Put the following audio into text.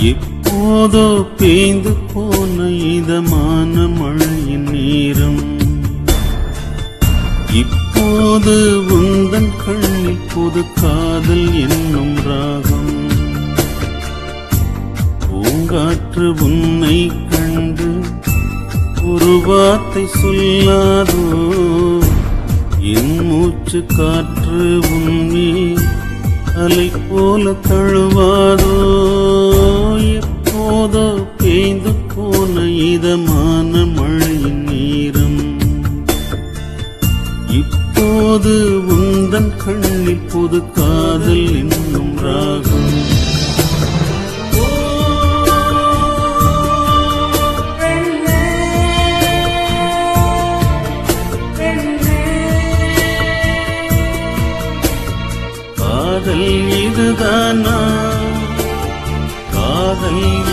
எப்போதோ பேய்ந்து போன இதமான மழையின் நேரம் இப்போது உந்தன் கண்ணில் புது காதல் என்னும் ராகம் பூங்காற்று உன்னை கண்டு ஒரு வார்த்தை சொல்லாதோ என் மூச்சு காற்று உன்மே அலை போல தழுவாதோ எப்போதோ பேய்ந்து போன இதமான மழையின் நேரம் இப்போது உந்தன் கண்ணில் புது காதல் என்னும் ராகம் காதல் இதுதானா காதல்